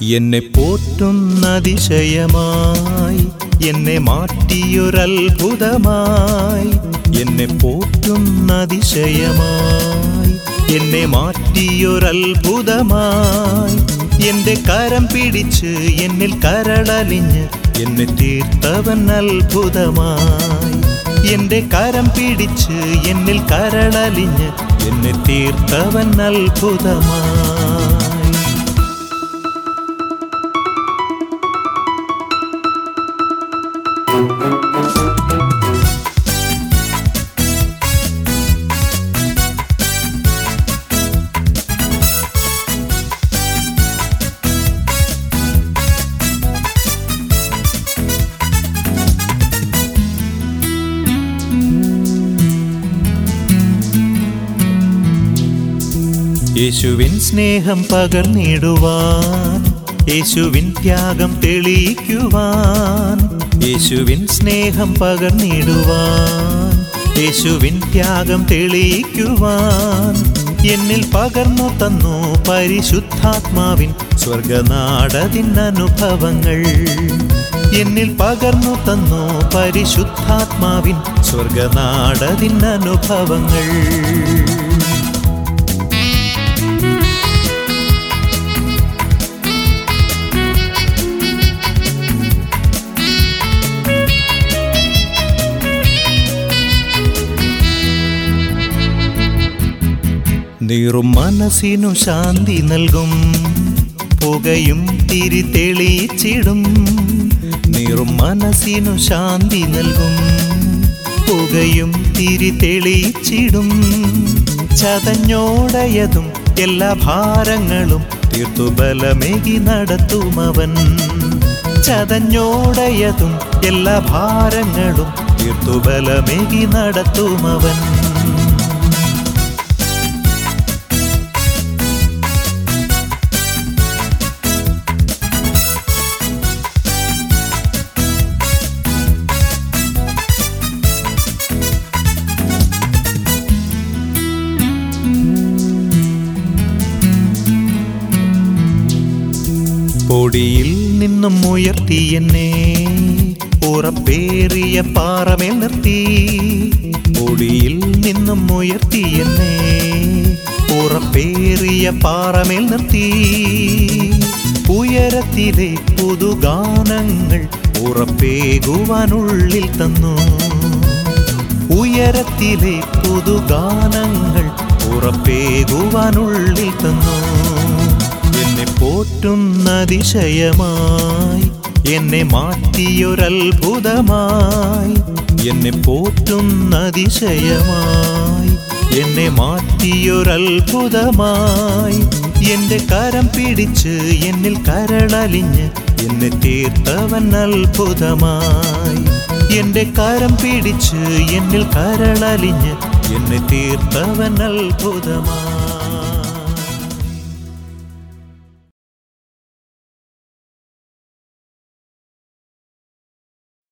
എന്നെ പോറ്റുന്ന അതിശയമായി എന്നെ മാറ്റിയൊരത്ഭുതമായി എന്നെ പോറ്റുന്ന അതിശയമായി എന്നെ മാറ്റിയൊരത്ഭുതമായി എന്റെ കരം പിടിച്ച് എന്നിൽ കരളലിഞ്ഞ് എന്നെ തീർത്തവൻ അത്ഭുതമായി എന്റെ കരം പിടിച്ച് എന്നിൽ കരളലിഞ്ഞ് എന്നെ തീർത്തവൻ അത്ഭുതമായി യേശുവിൻ സ്നേഹം പകർന്നിടുവാൻ യേശുവിൻ ത്യാഗം തെളിയിക്കുവാൻ യേശുവിൻ സ്നേഹം പകർന്നിടുവാൻ യേശുവിൻ ത്യാഗം തെളിയിക്കുവാൻ എന്നിൽ പകർന്നു തന്നു പരിശുദ്ധാത്മാവിൻ സ്വർഗനാടതിൻ അനുഭവങ്ങൾ എന്നിൽ പകർന്നു തന്നു പരിശുദ്ധാത്മാവിൻ സ്വർഗനാടതിൻ അനുഭവങ്ങൾ നീറും മനസ്സിനു ശാന്തി നൽകും പുകയും തിരി തെളിയിച്ചിടും നീറും മനസ്സിനു ശാന്തി നൽകും പുകയും തിരി തെളിയിച്ചിടും ചതഞ്ഞോടയതും എല്ലാ ഭാരങ്ങളും തീർത്തു ബലമേകി നടത്തുമവൻ ചതഞ്ഞോടയതും എല്ലാ ഭാരങ്ങളും തീർത്തു ബലമേകി നടത്തുമവൻ പൊടിയിൽ നിന്നും ഉയർത്തി എന്നെ ഉറപ്പേറിയ പാറമേൽ നിർത്തി പൊടിയിൽ നിന്നും ഉയർത്തി എന്നെ ഉറപ്പേറിയ പാറമേൽ നിർത്തി ഉയരത്തിലെ പുതുഗാനങ്ങൾ ഉറപ്പേകുവാനുള്ളിൽ തന്നു ഉയരത്തിലെ പുതുഗാനങ്ങൾ ഉറപ്പേകുവാനുള്ളിൽ തന്നു എന്നെ പോറ്റുന്ന അതിശയമായി എന്നെ മാറ്റിയൊരത്ഭുതമായി എന്നെ പോറ്റുന്ന അതിശയമായി എന്നെ മാറ്റിയൊരത്ഭുതമായി എന്റെ കരം പിടിച്ച് എന്നിൽ കരളലിഞ്ഞ് എന്നെ തീർത്തവൻ അത്ഭുതമായി എന്റെ കരം പിടിച്ച് എന്നിൽ കരളലിഞ്ഞ് എന്നെ തീർത്തവൻ അത്ഭുതമായി